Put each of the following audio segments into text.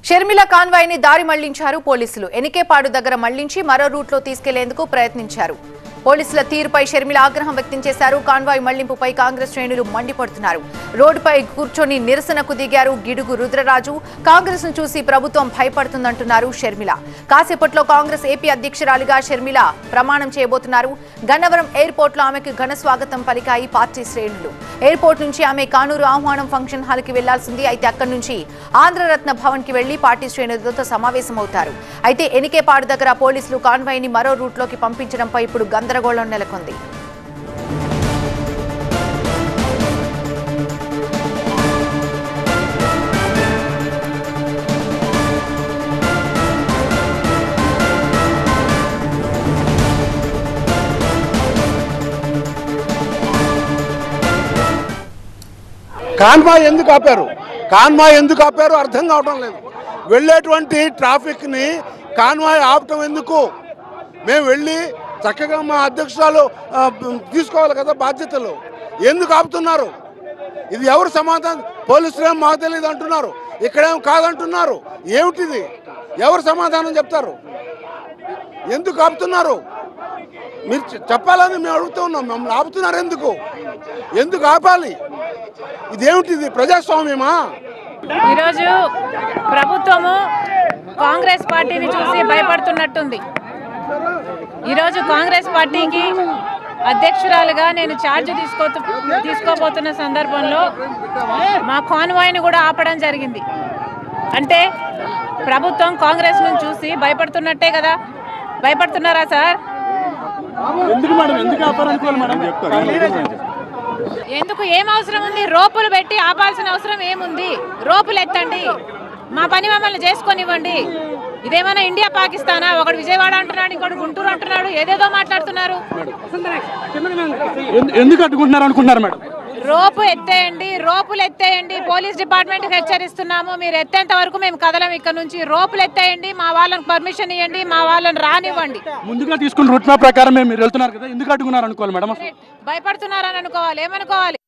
Sharmila convoy ని దారి మళ్లించారు పోలీసులు ఎనికేపాడు దగ్గర మళ్లించి మరో రూట్లో తీసుకెళ్లేందుకు ప్రయత్నించారు పోలీసుల తీరుపై షర్మిల ఆగ్రహం వ్యక్తం చేశారు కాన్వాయ్ మళ్లింపుపై కాంగ్రెస్ శ్రేణులు మండిపడుతున్నారు రోడ్డుపై కూర్చొని నిరసనకు దిగారు గిడుగు రుద్రరాజు కాంగ్రెస్ ను చూసి ప్రభుత్వం భయపడుతుందంటున్నారు షర్మిల కాసేపట్లో కాంగ్రెస్ ఏపీ అధ్యక్షురాలిగా షర్మిల ప్రమాణం చేయబోతున్నారు గన్నవరం ఎయిర్పోర్ట్ లో ఆమెకు ఘన స్వాగతం పలికాయి పార్టీ శ్రేణులు ఎయిర్పోర్ట్ నుంచి ఆమె కానూరు ఆహ్వానం ఫంక్షన్ హాల్ కి వెళ్లాల్సింది అయితే అక్కడి నుంచి ఆంధ్రరత్న భవన్ కి వెళ్లి పార్టీ శ్రేణులతో సమావేశమవుతారు అయితే ఎనికేపాడు దగ్గర పోలీసులు కాన్వాయ్ ని మరో రూట్లోకి పంపించడంపై ఇప్పుడు గందరగోళం నెలకొంది కాన్వాయ్ ఎందుకు ఆపారు కాన్వాయ్ ఎందుకు ఆపారు అర్థం కావడం లేదు వెళ్ళేటువంటి ట్రాఫిక్ని కాన్వాయ్ ఆపటం ఎందుకు మేము వెళ్ళి చక్కగా మా అధ్యక్షురాలు ఆ, తీసుకోవాలి కదా బాధ్యతలు ఎందుకు ఆపుతున్నారు ఇది ఎవరు సమాధానం పోలీసులు ఏం మాకు తెలియదు అంటున్నారు ఇక్కడేం కాదంటున్నారు ఏమిటిది ఎవరు సమాధానం చెప్తారు ఎందుకు ఆపుతున్నారు మీరు చె- చెప్పాలని మేము అడుగుతూ ఉన్నాం మమ్మల్ని ఆపుతున్నారు ఎందుకు ఎందుకు ఆపాలి ఇదేమిటిది ప్రజాస్వామ్యమా ఈరోజు ప్రభుత్వము కాంగ్రెస్ పార్టీని చూసి భయపడుతున్నట్టుంది ఈరోజు కాంగ్రెస్ పార్టీకి అధ్యక్షురాలుగా నేను ఛార్జ్ తీసుకో తీసుకోబోతున్న సందర్భంలో మా కాన్వాయ్ని కూడా ఆపడం జరిగింది అంటే ప్రభుత్వం కాంగ్రెస్ నుంచి చూసి భయపడుతున్నట్టే కదా భయపడుతున్నారా సార్ ఎందుకు మేడం ఎందుకు ఆపారనుకోవాలి మేడం ఎందుకు ఏం అవసరం ఉంది రోపులు పెట్టి ఆపాల్సిన అవసరం ఏముంది రోపులు ఎత్తండి మా పని మమ్మల్ని చేసుకొనివ్వండి ఇదేమైనా ఇండియా పాకిస్తానా ఒకడు విజయవాడ అంటున్నాడు ఇంకోటి గుంటూరు అంటున్నాడు ఏదేదో మాట్లాడుతున్నారు ఎందు- ఎందుకు అడ్డుకుంటున్నారు అనుకుంటున్నారు మేడం రోపు ఎత్తేయండి రోపులు ఎత్తేయండి పోలీస్ డిపార్ట్మెంట్కి హెచ్చరిస్తున్నాము మీరు ఎత్తేంత వరకు మేము కదలం ఇక్కడ నుంచి రోపులు ఎత్తేయండి మా వాళ్ళని పర్మిషన్ ఇవ్వండి మా వాళ్ళని రానివ్వండి ముందుగా తీసుకున్న రూట్ మ్యాప్ ప్రకారం మేము మీరు వెళ్తున్నారు కదా ఎందుకు అడ్డుకున్నారు అనుకోవాలి మేడం అసలు? భయపడుతున్నారని అనుకోవాలి ఏమనుకోవాలి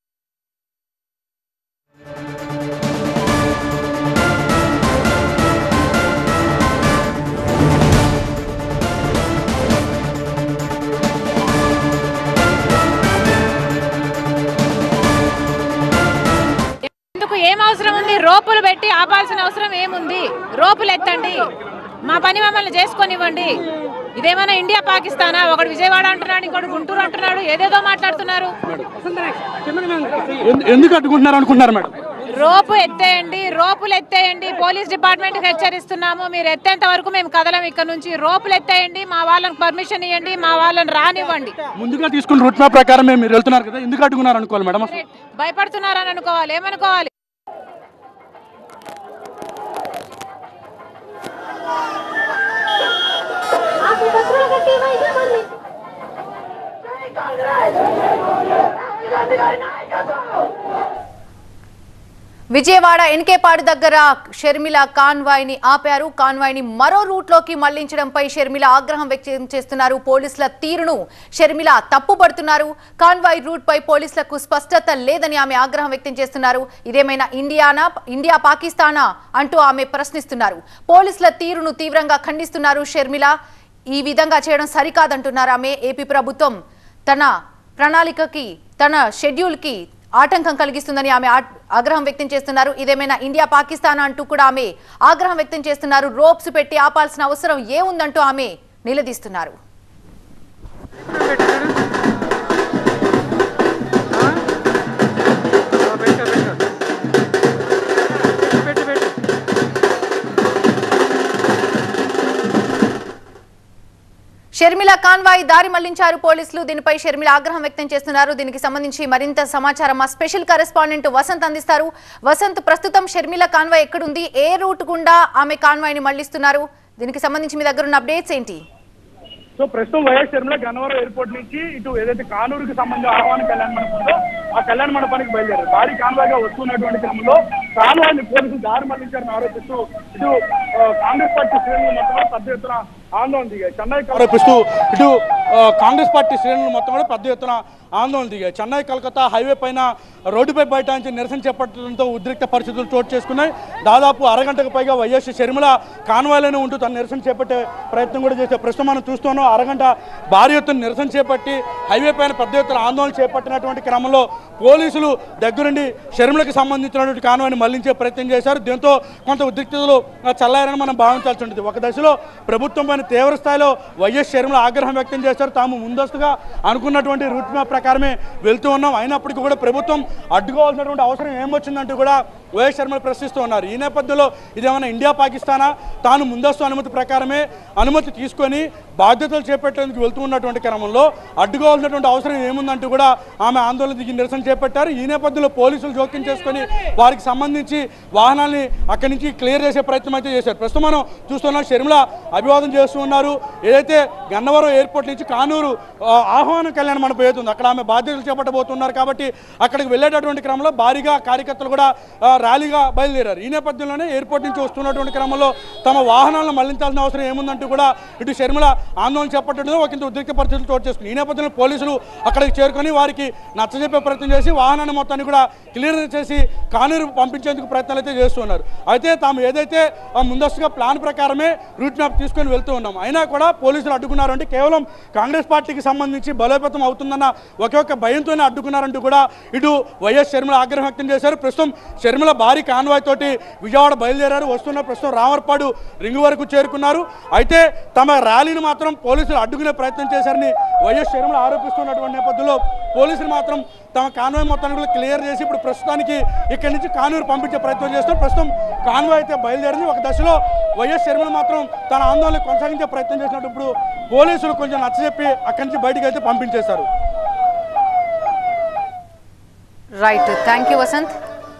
ఎందుకు ఏం అవసరం ఉంది రోపులు పెట్టి ఆపాల్సిన అవసరం ఏముంది రోపులు ఎత్తండి మా పని మమ్మల్ని చేసుకొనివ్వండి ఇదేమైనా ఇండియా పాకిస్తానా ఒకడు విజయవాడ అంటున్నాడు ఇంకోటి గుంటూరు అంటున్నాడు ఏదేదో మాట్లాడుతున్నారు ఎందు- ఎందుకు అడ్డుకుంటున్నారు అనుకుంటున్నారు మేడం రోపు ఎత్తేయండి రోపులు ఎత్తేయండి పోలీస్ డిపార్ట్మెంట్కి హెచ్చరిస్తున్నాము మీరు ఎత్తేంత వరకు మేము కదలం ఇక్కడ నుంచి రోపులు ఎత్తేయండి మా వాళ్ళని పర్మిషన్ ఇవ్వండి మా వాళ్ళని రానివ్వండి ముందుగా తీసుకున్న రూట్ మ్యాప్ ప్రకారం మేము మీరు వెళ్తున్నారు కదా ఎందుకు అడ్డుకున్నారు అనుకోవాలి మేడం అసలు? భయపడుతున్నారని అనుకోవాలి ఏమనుకోవాలి విజయవాడ ఎన్కేపాడు దగ్గర షర్మిల కాన్వాయ్ ని ఆపారు కాన్వాయ్ ని మరో రూట్ లోకి మళ్లించడంపై షర్మిల ఆగ్రహం వ్యక్తం చేస్తున్నారు పోలీసుల తీరును షర్మిల తప్పుపడుతున్నారు కాన్వాయ్ రూట్ పై పోలీసులకు స్పష్టత లేదని ఆమె ఆగ్రహం వ్యక్తం చేస్తున్నారు ఇదేమైనా ఇండియానా ఇండియా పాకిస్తానా అంటూ ఆమె ప్రశ్నిస్తున్నారు పోలీసుల తీరును తీవ్రంగా ఖండిస్తున్నారు షర్మిల ఈ విధంగా చేయడం సరికాదంటున్నారు ఆమె ఏపీ ప్రభుత్వం తన ప్రణాళికకి తన షెడ్యూల్కి ఆటంకం కలిగిస్తుందని ఆమె ఆ- ఆగ్రహం వ్యక్తం చేస్తున్నారు ఇదేమైనా ఇండియా పాకిస్తాన్ అంటూ కూడా ఆమె ఆగ్రహం వ్యక్తం చేస్తున్నారు రోప్స్ పెట్టి ఆపాల్సిన అవసరం ఏముందంటూ ఆమె నిలదీస్తున్నారు షర్మిల కాన్వాయ్ దారి మళ్లించారు పోలీసులు దీనిపై షర్మిల ఆగ్రహం వ్యక్తం చేస్తున్నారు దీనికి సంబంధించి మరింత సమాచారం మా స్పెషల్ కరెస్పాండెంట్ వసంత్ అందిస్తారు వసంత్ ప్రస్తుతం షర్మిల కాన్వాయ్ ఎక్కడుంది ఏ రూట్ గుండా ఆమె కాన్వాయ్ ని మళ్లిస్తున్నారు దీనికి సంబంధించి మీ దగ్గర ఉన్న అప్డేట్స్ ఏంటి సో ప్రస్తుతం వైఎస్ షర్మిల గన్నవరం ఎయిర్పోర్ట్ నుంచి ఇటు ఏదైతే కానూరుకి సంబంధించిన ఆహ్వాన కళ్యాణ మండపం ఉందో ఆ కళ్యాణ మండపానికి బయలుదేరారు భారీ కాన్వాయ్గా వస్తున్నటువంటి క్రమంలో కాన్వాయ్ని పోలీసులు దారి మళ్లించారని ఆరోపిస్తూ ఇటు ఆ, కాంగ్రెస్ పార్టీ శ్రేణులు మొత్తం పెద్ద ఎత్తున ఆందోళన దిగాయి చెన్నై కల్- ఆరోపిస్తూ ఇటు ఆ, కాంగ్రెస్ పార్టీ శ్రేణులు మొత్తం కూడా పెద్ద ఎత్తున ఆందోళన దిగాయి చెన్నై కలకత్తా హైవే పైన రోడ్డుపై బైఠాయించి నిరసన చేపట్టడంతో ఉద్రిక్త పరిస్థితులు చోటు చేసుకున్నాయి దాదాపు అరగంటకు పైగా వైఎస్ షర్మిల కాన్వాయ్లోనే ఉంటూ తన నిరసన చేపట్టే ప్రయత్నం కూడా చేసే ప్రస్తుతం మనం చూస్తున్నాం అరగంట భారీ ఎత్తున నిరసన చేపట్టి హైవే పైన పెద్ద ఎత్తున ఆందోళన చేపట్టినటువంటి క్రమంలో పోలీసులు దగ్గరుండి షర్మిలకు సంబంధించినటువంటి కాన్వాయ్ని మళ్లించే ప్రయత్నం చేశారు దీంతో కొంత ఉద్రిక్తతలు ఆ, చల్లారని మనం భావించాల్సి ఉంటుంది ఒక దశలో ప్రభుత్వం పైన తీవ్ర స్థాయిలో వైఎస్ షర్మిల ఆగ్రహం వ్యక్తం చేశారు తాము ముందస్తుగా అనుకున్నటువంటి రూట్ మ్యాప్ ప్రకారమే వెళ్తూ ఉన్నాం అయినప్పటికీ కూడా ప్రభుత్వం అడ్డుకోవాల్సినటువంటి అవసరం ఏమొచ్చిందంటూ కూడా వైఎస్ శర్మలు ప్రశ్నిస్తూ ఉన్నారు ఈ నేపథ్యంలో ఇదేమైనా ఇండియా పాకిస్తానా తాను ముందస్తు అనుమతి ప్రకారమే అనుమతి తీసుకొని బాధ్యతలు చేపట్టేందుకు వెళ్తూ ఉన్నటువంటి క్రమంలో అడ్డుకోవాల్సినటువంటి అవసరం ఏముందంటూ కూడా ఆమె ఆందోళన దిగి నిరసన చేపట్టారు ఈ నేపథ్యంలో పోలీసులు జోక్యం చేసుకొని వారికి సంబంధించి వాహనాల్ని అక్కడి నుంచి క్లియర్ చేసే ప్రయత్నం అయితే చేశారు ప్రస్తుతం మనం చూస్తున్నాం షర్మిల అభివాదం చేస్తూ ఉన్నారు ఏదైతే గన్నవరం ఎయిర్పోర్ట్ నుంచి కానూరు ఆ, ఆహ్వానం కళ్యాణ మండపం అవుతుంది అక్కడ ఆమె బాధ్యతలు చేపట్టబోతున్నారు కాబట్టి అక్కడికి వెళ్ళేటటువంటి క్రమంలో భారీగా కార్యకర్తలు కూడా ఆ, ర్యాలీగా బయలుదేరారు ఈ నేపథ్యంలోనే ఎయిర్పోర్ట్ నుంచి వస్తున్నటువంటి క్రమంలో తమ వాహనాలను మళ్లించాల్సిన అవసరం ఏముందంటూ కూడా ఇటు షర్మిల ఆందోళన చేపట్టడంతో ఒక ఇంత ఉద్రిక్త పరిస్థితులు చోటు చేసుకుంది ఈ నేపథ్యంలో పోలీసులు అక్కడికి చేరుకొని వారికి నచ్చజెప్పే ప్రయత్నం చేసి వాహనాన్ని మొత్తాన్ని కూడా క్లియర్ చేసి కానూరు పంపించేందుకు ప్రయత్నాలు అయితే చేస్తున్నారు అయితే తాము ఏదైతే ఆ, ముందస్తుగా ప్లాన్ ప్రకారమే రూట్ మ్యాప్ తీసుకొని వెళ్తూ ఉన్నాం అయినా కూడా పోలీసులు అడ్డుకున్నారు అంటే కేవలం కాంగ్రెస్ పార్టీకి సంబంధించి బలోపేతం అవుతుందన్న ఒకే ఒక్క భయంతోనే అడ్డుకున్నారంటూ కూడా ఇటు వైఎస్ షర్మిల ఆగ్రహం వ్యక్తం చేశారు ప్రస్తుతం షర్మిల భారీ కాన్వాయ్ తోటి విజయవాడ బయలుదేరారు వస్తున్న ప్రస్తుతం రామర్పాడు రింగు వరకు చేరుకున్నారు అయితే తమ ర్యాలీని మాత్రం పోలీసులు అడ్డుకునే ప్రయత్నం చేశారని వైఎస్ షర్మిల ఆరోపిస్తున్నటువంటి నేపథ్యంలో పోలీసులు మాత్రం తమ కాన్వాయ్ మొత్తాన్ని కూడా క్లియర్ చేసి ఇప్పుడు ప్రస్తుతానికి ఇక్కడి నుంచి కానూరు పంపించే ప్రయత్నం చేస్తున్నారు ప్రస్తుతం కాన్వాయ్ అయితే బయలుదేరింది ఒక దశలో వైఎస్ షర్మిల మాత్రం తన ఆందోళన కొనసాగించే ప్రయత్నం చేసినప్పుడు ఇప్పుడు పోలీసులు కొంచెం నచ్చజెప్పి అక్కడి నుంచి బయటికి అయితే పంపించేశారు రైట్ థ్యాంక్ యూ వసంత్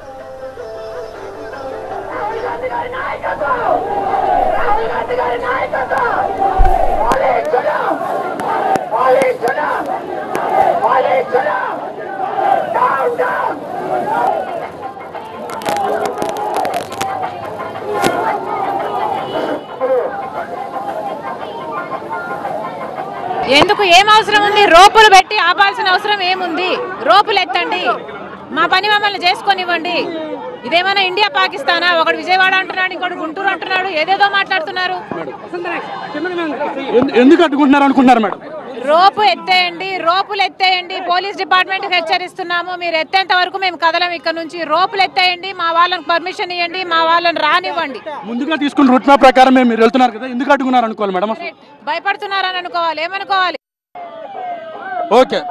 ఎందుకు ఏం అవసరం ఉంది రోపులు పెట్టి ఆపాల్సిన అవసరం ఏముంది రోపులు ఎత్తండి మా పని మమ్మల్ని చేసుకొనివ్వండి ఇదేమైనా ఇండియా పాకిస్తానా ఒకడు విజయవాడ అంటున్నాడు ఇంకోటి గుంటూరు అంటున్నాడు ఏదేదో మాట్లాడుతున్నారు ఎందు- ఎందుకు అడ్డుకుంటున్నారు అనుకుంటున్నారు మేడం రోపు ఎత్తేయండి రోపులు ఎత్తేయండి పోలీస్ డిపార్ట్మెంట్ హెచ్చరిస్తున్నాము మీరు ఎత్తేంత వరకు మేము కదలం ఇక్కడ నుంచి రోపులు ఎత్తేయండి మా వాళ్ళకి పర్మిషన్ ఇవ్వండి మా వాళ్ళని రానివ్వండి ముందుగా తీసుకున్న రూట్ మ్యాప్ ప్రకారం మీరు వెళ్తున్నారు కదా ఎందుకు అడ్డుకున్నారు అనుకోవాలి మేడం అసలు భయపడుతున్నారని అనుకోవాలి ఏమనుకోవాలి ఓకే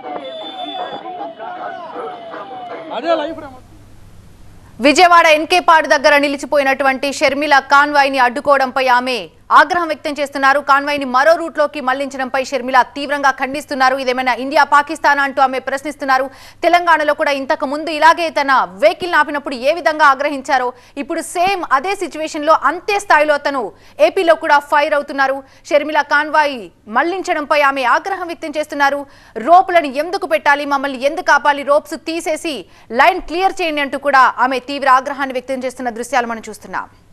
అదే లైఫ్ విజయవాడ ఎన్కేపాడు దగ్గర నిలిచిపోయినటువంటి షర్మిల కాన్వాయ్ ని అడ్డుకోవడంపై ఆమె ఆగ్రహం వ్యక్తం చేస్తున్నారు కాన్వాయ్ ని మరో రూట్ లోకి మళ్లించడంపై షర్మిల తీవ్రంగా ఖండిస్తున్నారు ఇదేమైనా ఇండియా పాకిస్తాన్ అంటూ ఆమె ప్రశ్నిస్తున్నారు తెలంగాణలో కూడా ఇంతకు ముందు ఇలాగే తన వెహికల్ ఆపినప్పుడు ఏ విధంగా ఆగ్రహించారో ఇప్పుడు సేమ్ అదే సిచ్యువేషన్ లో అంతే స్థాయిలో తను ఏపీలో కూడా ఫైర్ అవుతున్నారు షర్మిల కాన్వాయ్ మళ్లించడంపై ఆమె ఆగ్రహం వ్యక్తం చేస్తున్నారు రోపులను ఎందుకు పెట్టాలి మమ్మల్ని ఎందుకు ఆపాలి రోప్స్ తీసేసి లైన్ క్లియర్ చేయండి అంటూ కూడా ఆమె తీవ్ర ఆగ్రహాన్ని వ్యక్తం చేస్తున్న దృశ్యాలు మనం చూస్తున్నాం